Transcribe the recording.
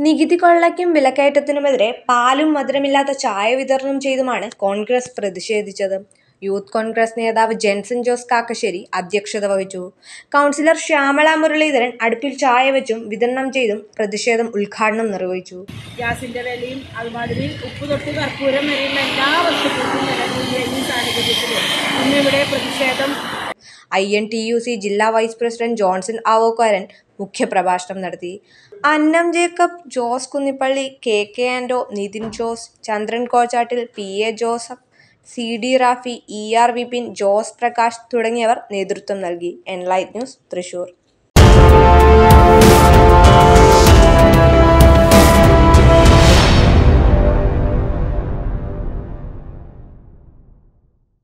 നികുതി കൊള്ളയ്ക്കും വിലക്കയറ്റത്തിനുമെതിരെ പാലും മധുരമില്ലാത്ത ചായ വിതരണം ചെയ്തുമാണ് കോൺഗ്രസ് പ്രതിഷേധിച്ചത് യൂത്ത് കോൺഗ്രസ് നേതാവ് ജെൻസൺ ജോസ് കാക്കശ്ശേരി അധ്യക്ഷത വഹിച്ചു കൗൺസിലർ ശ്യാമള മുരളീധരൻ അടുപ്പിൽ ചായ വെച്ചും വിതരണം ചെയ്തും പ്രതിഷേധം ഉദ്ഘാടനം നിർവഹിച്ചു ഗ്യാസിന്റെ വിലയും അതുമാതിരി ഉപ്പ് തൊട്ട് കർപ്പൂരം വരെയുള്ള എല്ലാ വസ്തുക്കൾക്കും വില കൂടിയ ഈ സാഹചര്യത്തിൽ ഇന്നിവിടെ പ്രതിഷേധം I N T U C ജില്ലാ വൈസ് പ്രസിഡന്റ് ജോൺസൺ ആവോക്കാരൻ മുഖ്യപ്രഭാഷണം നടത്തി Annam Jacob Jose Kunnippally K K Ando Nithin Jose Chandran Kochattil P A Joseph C D Rafi E R Vipin Jose Prakash തുടങ്ങിയവർ നേതൃത്വം നൽകി എൻലൈറ്റ് ന്യൂസ് തൃശൂർ